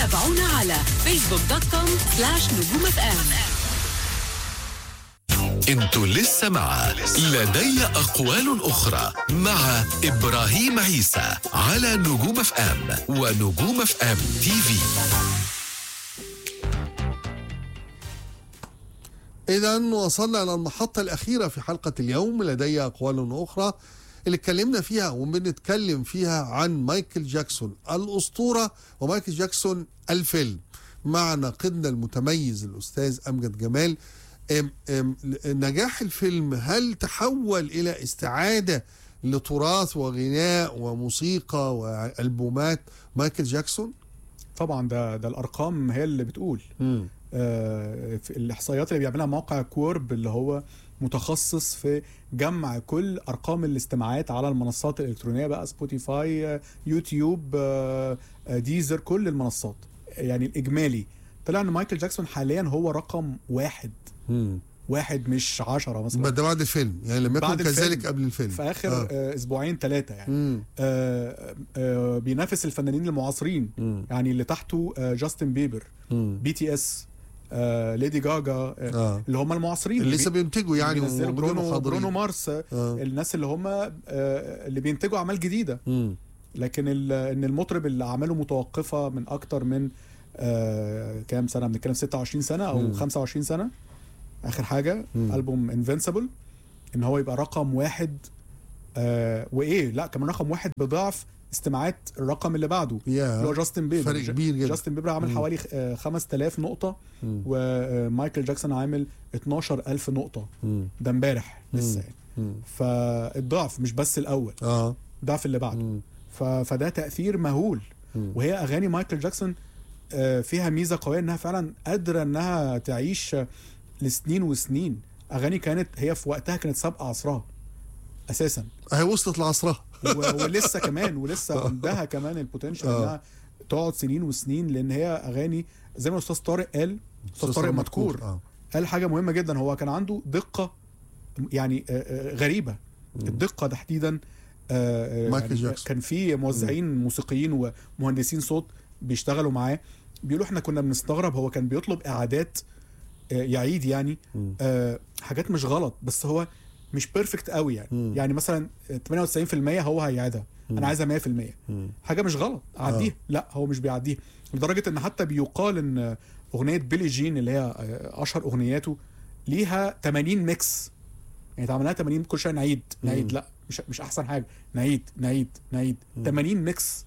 تابعونا على فيسبوك دوت كوم سلاش نجوم اف ام انتوا لسه مع لدي أقوال أخرى مع إبراهيم عيسى على نجوم اف ام ونجوم اف ام تي في إذا وصلنا إلى المحطة الأخيرة في حلقة اليوم لدي أقوال أخرى اللي اتكلمنا فيها وبنتكلم فيها عن مايكل جاكسون الأسطورة ومايكل جاكسون الفيلم مع ناقدنا المتميز الأستاذ أمجد جمال أم أم نجاح الفيلم هل تحول إلى استعادة لتراث وغناء وموسيقى وألبومات مايكل جاكسون؟ طبعا ده ده الارقام هي اللي بتقول مم. آه، في الاحصائيات اللي بيعملها موقع كورب اللي هو متخصص في جمع كل ارقام الاستماعات على المنصات الالكترونيه بقى سبوتيفاي آه، يوتيوب آه، آه، ديزر كل المنصات يعني الاجمالي طلع ان مايكل جاكسون حاليا هو رقم واحد مم. واحد مش عشرة مثلا ده بعد الفيلم يعني لم يكن بعد الفيلم. كذلك قبل الفيلم في اخر آه. آه. اسبوعين ثلاثه يعني مم. آه آه بينافس الفنانين المعاصرين مم. يعني اللي تحته آه جاستن بيبر مم. بي تي اس آه ليدي جاجا آه آه. اللي هم المعاصرين اللي لسه بي- بينتجوا يعني بينزلوا وموجودين برونو, وحاضرين. برونو مارس آه. آه. الناس اللي هم آه اللي بينتجوا اعمال جديده مم. لكن ال- ان المطرب اللي اعماله متوقفه من اكتر من آه كام سنه بنتكلم 26 سنه او مم. 25 سنه اخر حاجه مم. البوم انفنسبل ان هو يبقى رقم واحد آه وايه لا كمان رقم واحد بضعف استماعات الرقم اللي بعده يا. اللي هو جاستن بيبر فرق ج- كبير جدا. جاستن بيبر عامل مم. حوالي آه 5000 نقطه مم. ومايكل جاكسون عامل 12000 نقطه مم. ده امبارح لسه مم. يعني مم. فالضعف مش بس الاول اه ضعف اللي بعده مم. ف... فده تاثير مهول مم. وهي اغاني مايكل جاكسون آه، فيها ميزه قويه انها فعلا قادره انها تعيش آه، لسنين وسنين اغاني كانت هي في وقتها كانت سابقه عصرها اساسا هي وصلت لعصرها و... ولسه كمان ولسه عندها كمان البوتنشال آه. انها تقعد سنين وسنين لان هي اغاني زي ما الاستاذ طارق قال استاذ طارق مدكور اه قال حاجه مهمه جدا هو كان عنده دقه يعني آه، آه، غريبه الدقه تحديدا آه، آه، مايكل يعني جاكسون. كان في موزعين موسيقيين ومهندسين صوت بيشتغلوا معاه بيقولوا احنا كنا بنستغرب هو كان بيطلب اعادات آه، يعيد يعني آه، حاجات مش غلط بس هو مش بيرفكت قوي يعني مم. يعني مثلا 98% هو هيعيدها انا عايزها 100% مم. حاجه مش غلط اعديها لا هو مش بيعديها لدرجه ان حتى بيقال ان اغنيه بيلي جين اللي هي اشهر اغنياته ليها 80 ميكس يعني اتعملها 80 كل شويه نعيد نعيد لا مش مش احسن حاجه نعيد نعيد نعيد 80 ميكس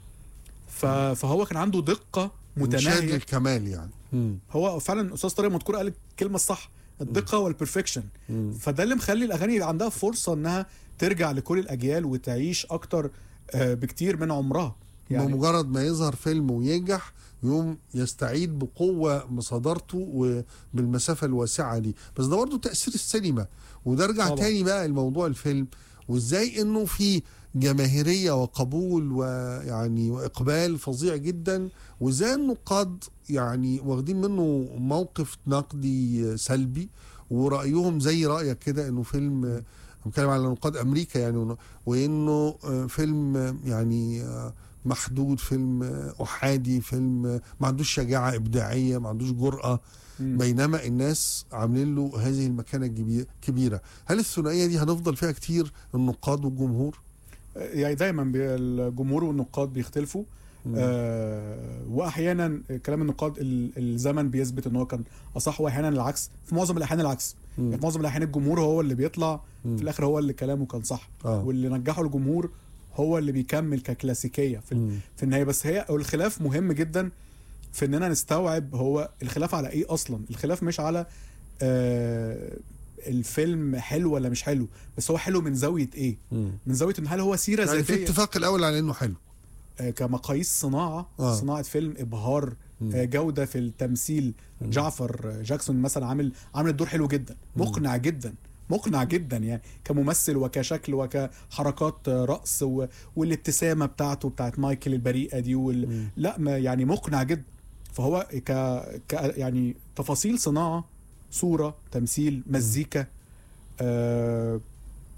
ف... فهو كان عنده دقه مشاهد متناهيه للكمال يعني مم. هو فعلا استاذ طارق مدكور قال الكلمه الصح الدقه والبرفكشن مم. فده اللي مخلي الاغاني يبقى عندها فرصه انها ترجع لكل الاجيال وتعيش اكتر آه، بكتير من عمرها يعني يعني بمجرد ما يظهر فيلم وينجح يقوم يستعيد بقوة بصدارته وبالمسافة الواسعة دي بس ده برضه تأثير السينما وده ارجع طبعا. تاني بقى لموضوع الفيلم وازاي انه في جماهيرية وقبول ويعني وإقبال فظيع جدا وازاي النقاد يعني واخدين منه موقف نقدي سلبي ورأيهم زي رأيك كده انه فيلم بتكلم على نقاد امريكا يعني وانه آه، فيلم آه، يعني آه، محدود فيلم آه، احادي فيلم آه، ما عندوش شجاعه ابداعيه ما عندوش جرأه مم. بينما الناس عاملين له هذه المكانه الجبي- الكبيره هل الثنائيه دي هنفضل فيها كتير النقاد والجمهور يعني دايما بي- الجمهور والنقاد بيختلفوا آه واحيانا كلام النقاد ال- الزمن بيثبت ان هو كان اصح واحيانا العكس في معظم الاحيان العكس مم. يعني في معظم الاحيان الجمهور هو اللي بيطلع مم. في الاخر هو اللي كلامه كان صح آه. واللي نجحه الجمهور هو اللي بيكمل ككلاسيكيه في, مم. ال- في النهايه بس هي الخلاف مهم جدا في اننا نستوعب هو الخلاف على ايه اصلا الخلاف مش على آه الفيلم حلو ولا مش حلو بس هو حلو من زاويه ايه من زاويه ان هل هو سيره يعني في ذاتيه اتفاق الاول على انه حلو آه، كمقاييس صناعه آه. آه. صناعه فيلم ابهار آه، جوده في التمثيل جعفر جاكسون مثلا عامل عامل الدور حلو جدا مقنع جدا مقنع جدا يعني كممثل وكشكل وكحركات آه، رقص و... والابتسامه بتاعته بتاعت مايكل البريئه دي وال... لا ما يعني مقنع جدا فهو ك... ك يعني تفاصيل صناعه صوره تمثيل مزيكا آه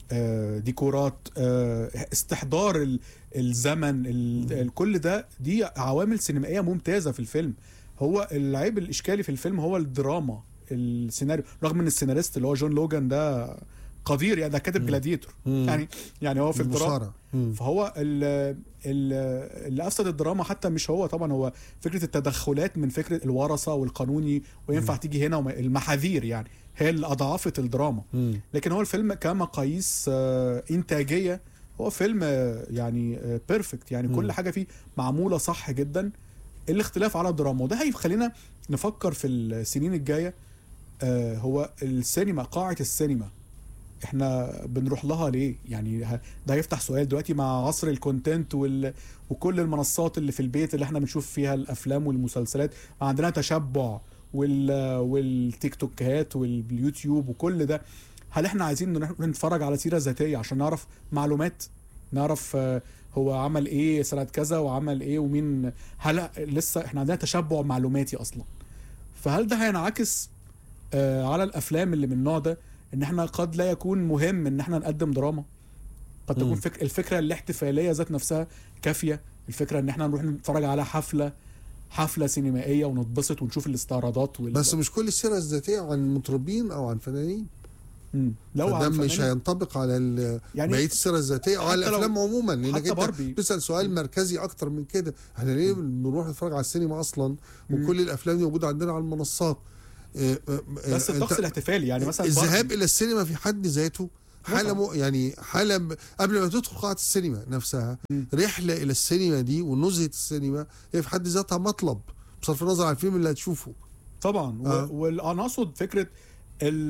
آه، ديكورات آه، استحضار ال- الزمن ال- ال- كل ده دي عوامل سينمائيه ممتازه في الفيلم هو العيب الاشكالي في الفيلم هو الدراما السيناريو رغم ان السيناريست اللي هو جون لوجان ده قدير يعني ده كاتب جلاديتور يعني يعني هو في الدراما المصارع مم. فهو ال ال اللي افسد الدراما حتى مش هو طبعا هو فكره التدخلات من فكره الورثه والقانوني وينفع تيجي هنا وما- المحاذير يعني هي اللي اضعفت الدراما مم. لكن هو الفيلم كمقاييس آه، انتاجيه هو فيلم آه، يعني بيرفكت يعني كل حاجه فيه معموله صح جدا الاختلاف على الدراما وده هيخلينا نفكر في السنين الجايه آه، هو السينما قاعه السينما احنا بنروح لها ليه يعني ه- ده هيفتح سؤال دلوقتي مع عصر الكونتنت وال... وكل المنصات اللي في البيت اللي احنا بنشوف فيها الافلام والمسلسلات عندنا تشبع وال... والتيك توكات واليوتيوب وكل ده هل احنا عايزين نروح نتفرج على سيره ذاتيه عشان نعرف معلومات نعرف آه، هو عمل ايه سنه كذا وعمل ايه ومين هل لسه احنا عندنا تشبع معلوماتي اصلا فهل ده هينعكس آه، على الافلام اللي من النوع ده ان احنا قد لا يكون مهم ان احنا نقدم دراما قد تكون مم. فك... الفكره الاحتفاليه ذات نفسها كافيه الفكره ان احنا نروح نتفرج على حفله حفله سينمائيه ونتبسط ونشوف الاستعراضات وال... بس مش كل السيره الذاتيه عن مطربين او عن فنانين مم. لو فده عن مش فنانين- هينطبق على ال- يعني بقيه السيره الذاتيه او على حتى لو- الافلام عموما لانك حتى انت باربي. بتسال سؤال مركزي اكتر من كده احنا ليه بنروح نتفرج على السينما اصلا وكل الافلام دي موجوده عندنا على المنصات آه، آه، آه، بس الطقس أنت- الاحتفالي يعني مثلا الذهاب باربي- الى السينما في حد ذاته حاله متعة. م... يعني حاله ب... قبل ما تدخل قاعه السينما نفسها مم. رحله الى السينما دي ونزهه السينما هي في حد ذاتها مطلب بصرف النظر عن الفيلم اللي هتشوفه طبعا آه. آه. وانا اقصد فكره ال-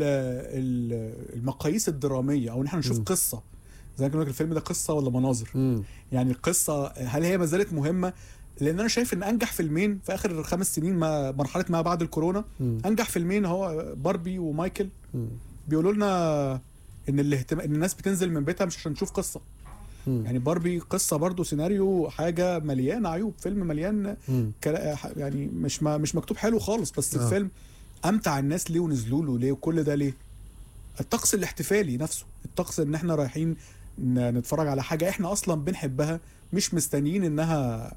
ال- المقاييس الدراميه او ان احنا نشوف مم. قصه زي ما كنا بنقول الفيلم ده قصه ولا مناظر مم. يعني القصه هل هي ما زالت مهمه لان انا شايف ان انجح فيلمين في اخر خمس سنين ما مرحله ما بعد الكورونا مم. انجح فيلمين هو باربي ومايكل مم. بيقولوا لنا ان الاهتمام ان الناس بتنزل من بيتها مش عشان تشوف قصه مم. يعني باربي قصه برضو سيناريو حاجه مليانه عيوب فيلم مليان مم. كلا- يعني مش ما مش مكتوب حلو خالص بس آه. الفيلم امتع الناس ليه ونزلوا له ليه وكل ده ليه الطقس الاحتفالي نفسه الطقس ان احنا رايحين ن- نتفرج على حاجه احنا اصلا بنحبها مش مستنيين انها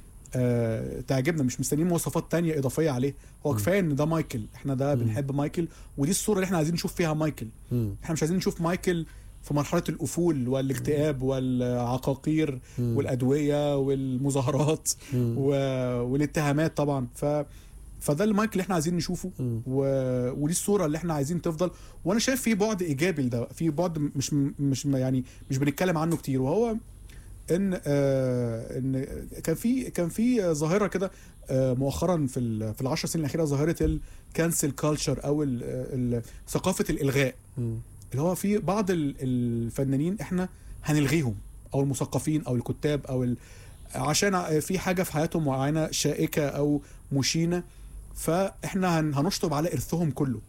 آه تعجبنا مش مستنيين مواصفات تانية اضافيه عليه هو كفايه ان ده مايكل احنا ده بنحب مايكل ودي الصوره اللي احنا عايزين نشوف فيها مايكل مم. احنا مش عايزين نشوف مايكل في مرحله الافول والاكتئاب والعقاقير مم. والادويه والمظاهرات مم. و... والاتهامات طبعا ف فده المايكل اللي احنا عايزين نشوفه مم. و... ودي الصوره اللي احنا عايزين تفضل وانا شايف في بعد ايجابي لده في بعد مش مش يعني مش بنتكلم عنه كتير وهو ان آه ان كان في كان في ظاهره كده آه مؤخرا في ال- في العشر سنين الاخيره ظاهره الكانسل كلتشر او ال- ال- ثقافه الالغاء مم. اللي هو في بعض ال- الفنانين احنا هنلغيهم او المثقفين او الكتاب او ال... عشان في حاجه في حياتهم معينه شائكه او مشينه فاحنا هن... هنشطب على ارثهم كله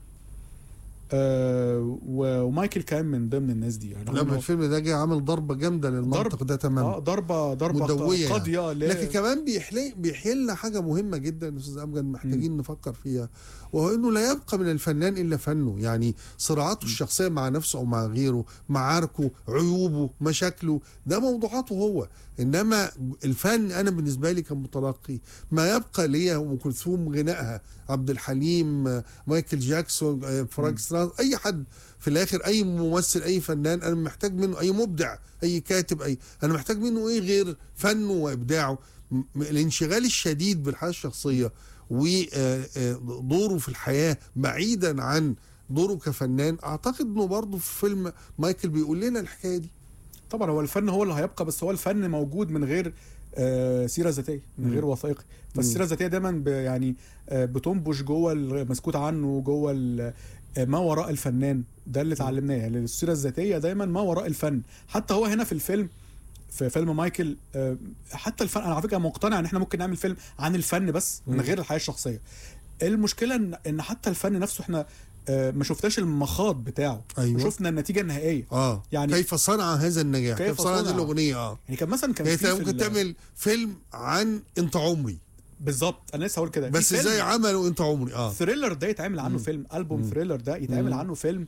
آه و- ومايكل كان من ضمن الناس دي يعني لما هو- الفيلم ده جه عامل ضربه جامده للمنطق ضرب. ده اه تماما ضربه ضربه مدوية يعني. قاضيه ل- لكن كمان بيحلي بيحيي لنا حاجه مهمه جدا يا استاذ امجد محتاجين نفكر فيها وهو انه لا يبقى من الفنان الا فنه يعني صراعاته الشخصيه مع نفسه او مع غيره معاركه عيوبه مشاكله ده موضوعاته هو انما الفن انا بالنسبه لي كمتلقي ما يبقى ليا ام كلثوم غنائها عبد الحليم مايكل جاكسون فرانك سراز اي حد في الاخر اي ممثل اي فنان انا محتاج منه اي مبدع اي كاتب اي انا محتاج منه ايه غير فنه وابداعه م- الانشغال الشديد بالحياه الشخصيه ودوره في الحياه بعيدا عن دوره كفنان اعتقد انه برضه في فيلم مايكل بيقول لنا الحكايه دي طبعا هو الفن هو اللي هيبقى بس هو الفن موجود من غير آه، سيره ذاتيه من غير وثائقي فالسيره الذاتيه دايما ب- يعني آه، بتنبش جوه المسكوت عنه جوه ال- آه، ما وراء الفنان ده اللي اتعلمناه يعني السيره الذاتيه دايما ما وراء الفن حتى هو هنا في الفيلم في فيلم مايكل آه، حتى الفن انا على فكره مقتنع ان احنا ممكن نعمل فيلم عن الفن بس من غير الحياه الشخصيه المشكله ان ان حتى الفن نفسه احنا آه، ما شفناش المخاض بتاعه أيوة. شفنا النتيجه النهائيه اه يعني- كيف صنع هذا النجاح كيف كيف, صنع هذه صنع؟ الاغنيه اه يعني كان مثلا كان يعني في انت في ممكن ال- تعمل فيلم عن انت عمري بالظبط انا لسه هقول كده في بس فيلم ازاي عملوا انت عمري اه ثريلر ده يتعمل عنه فيلم البوم ثريلر ده يتعمل مم. عنه فيلم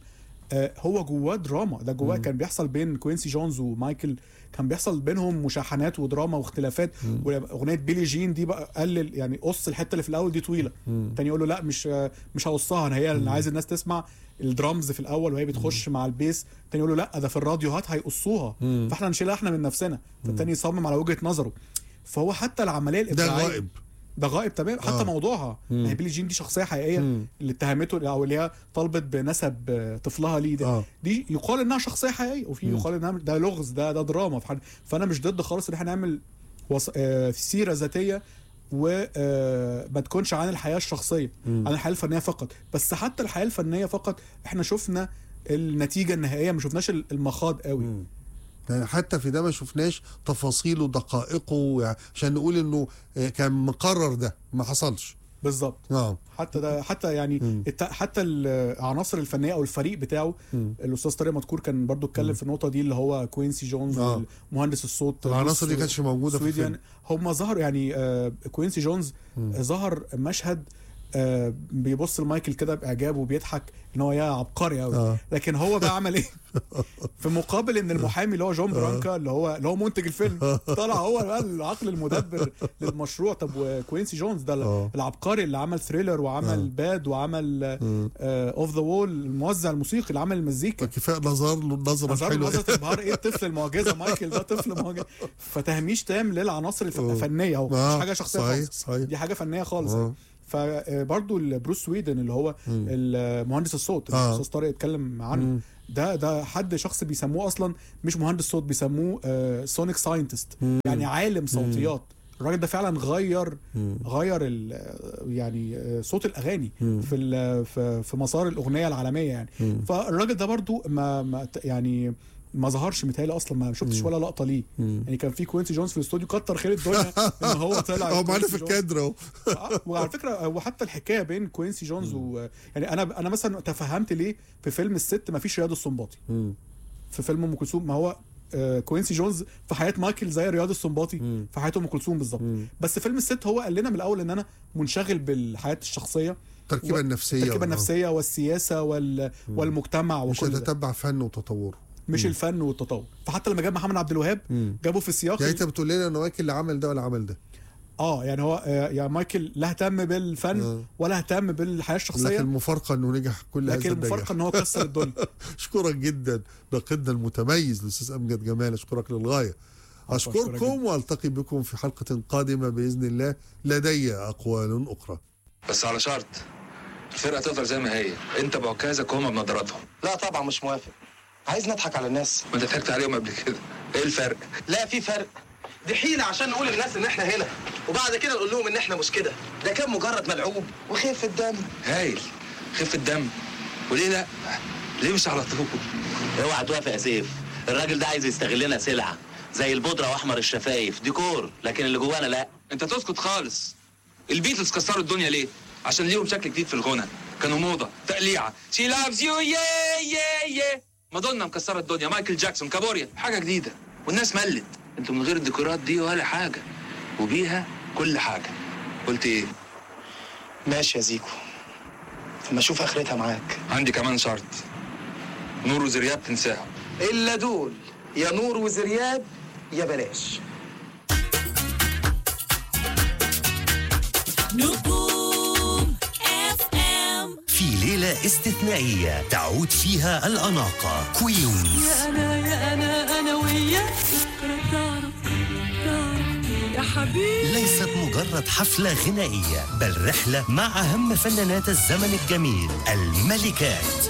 آه، هو جواه دراما ده جواه كان بيحصل بين كوينسي جونز ومايكل كان بيحصل بينهم مشاحنات ودراما واختلافات واغنيه بيلي جين دي بقى قلل يعني قص الحته اللي في الاول دي طويله تاني يقول له لا مش آه، مش هقصها انا هي انا عايز الناس تسمع الدرامز في الاول وهي بتخش مع البيس تاني يقول له لا ده في الراديوهات هيقصوها فاحنا نشيلها احنا من نفسنا فالتاني يصمم على وجهه نظره فهو حتى العمليه ده الابداعيه غائب ده غائب تمام حتى آه. موضوعها يعني بيلي جين دي شخصيه حقيقيه اللي اتهمته او اللي هي طلبت بنسب آه، طفلها ليه ده آه. دي يقال انها شخصيه حقيقيه وفي يقال انها ده لغز ده ده دراما في حد فانا مش ضد خالص ان احنا نعمل وص... آه سيره ذاتيه وما تكونش عن الحياه الشخصيه عن الحياه الفنيه فقط بس حتى الحياه الفنيه فقط احنا شفنا النتيجه النهائيه ما شفناش المخاض قوي يعني حتى في ده ما شفناش تفاصيله دقائقه يعني عشان نقول انه آه، كان مقرر ده ما حصلش بالظبط اه حتى ده حتى يعني الت... حتى العناصر الفنيه او الفريق بتاعه الاستاذ طارق مدكور كان برضو اتكلم في النقطه دي اللي هو كوينسي جونز آه. مهندس الصوت العناصر دي بروس كانتش موجوده في سويديان الفيلم هم ظهروا يعني آه كوينسي جونز ظهر مشهد آه بيبص لمايكل كده باعجاب وبيضحك ان هو يا عبقري قوي آه. لكن هو بقى عمل ايه في مقابل ان المحامي اللي هو جون برانكا اللي هو اللي هو منتج الفيلم طلع هو بقى العقل المدبر للمشروع طب وكوينسي جونز ده آه. العبقري اللي عمل ثريلر وعمل باد وعمل اوف ذا وول الموزع الموسيقي اللي عمل المزيكا كفايه نظر له النظره نظر الحلوه نظرة البهار ايه الطفل المعجزه مايكل ده طفل معجزه فتهميش تام للعناصر الف- الفنيه اهو آه، مش حاجه شخصيه صحيح، خالص صحيح. دي حاجه فنيه خالص آه. فبرضه بروس سويدن اللي هو مهندس الصوت اللي آه. الاستاذ طارق اتكلم عنه ده ده حد شخص بيسموه اصلا مش مهندس صوت بيسموه سونيك ساينتست يعني عالم صوتيات الراجل ده فعلا غير غير ال- يعني آه، صوت الاغاني في ال- في في مسار الاغنيه العالميه يعني فالراجل ده برضو ما, ما ت- يعني ما ظهرش متهيألي اصلا ما شفتش ولا لقطه ليه يعني كان في كوينسي جونز في الاستوديو كتر خير الدنيا ان هو طلع هو معانا كوينسي في جونز. الكادر اهو آه، وعلى فكره وحتى الحكايه بين كوينسي جونز و يعني انا انا مثلا تفهمت ليه في فيلم الست ما فيش رياض السنباطي في فيلم ام كلثوم ما هو آه، كوينسي جونز في حياه مايكل زي رياض السنباطي في حياه ام كلثوم بالظبط بس فيلم الست هو قال لنا من الاول ان انا منشغل بالحياه الشخصيه التركيبه و- النفسيه التركيبه والله. النفسيه والسياسه وال... والمجتمع مش وكل ده هتتبع فن وتطوره مش الفن والتطور فحتى لما جاب محمد عبد الوهاب جابه في السياق يعني انت بتقول لنا ان مايكل اللي عمل ده ولا عمل ده اه يعني هو آه، يا مايكل لا اهتم بالفن آه. ولا اهتم بالحياه لكن الشخصيه المفارقه انه نجح كل هذا لكن النجاح المفارقه ان هو كسر الدنيا اشكرك جدا ناقدنا المتميز الاستاذ امجد جمال اشكرك للغايه أشكرك اشكركم والتقي بكم في حلقه قادمه باذن الله لدي اقوال اخرى بس على شرط الفرقه تفضل زي ما هي انت بعكازك وهم بنضاراتهم لا طبعا مش موافق عايز نضحك على الناس ما انت ضحكت عليهم قبل كده ايه الفرق لا في فرق دي حيلة عشان نقول للناس ان احنا هنا وبعد كده نقول لهم ان احنا مش كده ده كان مجرد ملعوب وخف الدم هايل خف الدم وليه لا ليه مش على طول اوعى توافق يا سيف الراجل ده عايز يستغلنا سلعه زي البودره واحمر الشفايف ديكور لكن اللي جوانا لا انت تسكت خالص البيتلز كسروا الدنيا ليه عشان ليهم شكل جديد في الغنى كانوا موضه تقليعه شي لافز يو يا يا يا مادونا مكسره الدنيا مايكل جاكسون كابوريا حاجه جديده والناس ملت انتوا من غير الديكورات دي ولا حاجه وبيها كل حاجه قلت ايه ماشي يا زيكو اما اشوف اخرتها معاك عندي كمان شرط نور وزرياب تنساهم الا دول يا نور وزرياب يا بلاش نجوم اف ام في ليلة استثنائية تعود فيها الأناقة كوينز يا انا يا انا انا وياك بكره تعرف تعرف يا حبيبي ليست مجرد حفلة غنائية بل رحلة مع أهم فنانات الزمن الجميل الملكات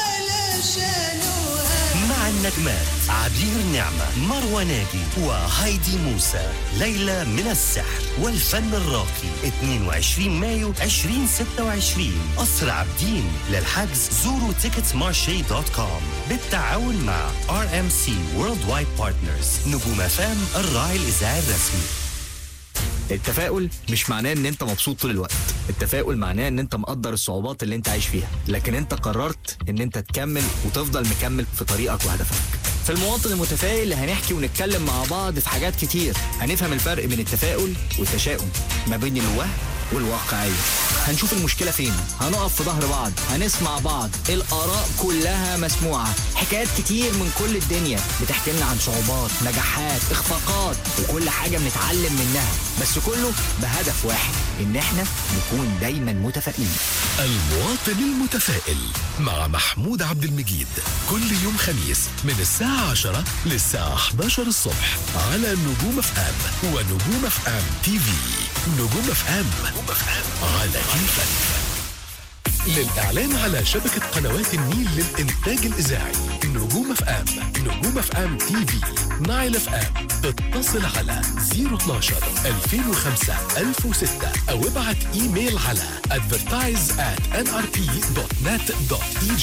مع النجمات عبير نعمة مروى ناجي وهايدي موسى ليلى من السحر والفن الراقي 22 مايو 2026 قصر عابدين للحجز زوروا تيكتس مارشي دوت كوم بالتعاون مع ار ام سي وورلد وايد بارتنرز نجوم فام الراعي الإذاعي الرسمي التفاؤل مش معناه ان انت مبسوط طول الوقت التفاؤل معناه ان انت مقدر الصعوبات اللي انت عايش فيها لكن انت قررت ان انت تكمل وتفضل مكمل في طريقك وهدفك في المواطن المتفائل هنحكي ونتكلم مع بعض في حاجات كتير هنفهم الفرق بين التفاؤل والتشاؤم ما بين الوهم والواقعية هنشوف المشكله فين هنقف في ظهر بعض هنسمع بعض الاراء كلها مسموعه حكايات كتير من كل الدنيا بتحكي لنا عن صعوبات نجاحات اخفاقات وكل حاجه بنتعلم منها بس كله بهدف واحد ان احنا نكون دايما متفائلين المواطن المتفائل مع محمود عبد المجيد كل يوم خميس من الساعة 10 للساعة 11 الصبح على نجوم اف ام ونجوم اف ام تي في نجوم اف ام على كيفك للإعلان على شبكة قنوات النيل للإنتاج الإذاعي نجوم اف ام نجوم اف ام تي في نايل اف ام اتصل على 012 2005 1006 أو ابعت إيميل على advertise at nrp.net.eg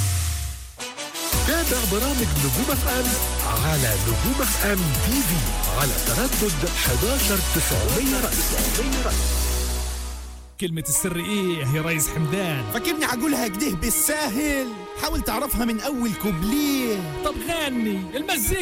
تابع برامج نجوم اف ام على نجوم اف ام تي في على تردد 11900 رأس كلمة السر ايه يا ريس حمدان فاكرني عقولها كده بالساهل حاول تعرفها من اول كوبليه طب غني المزيكا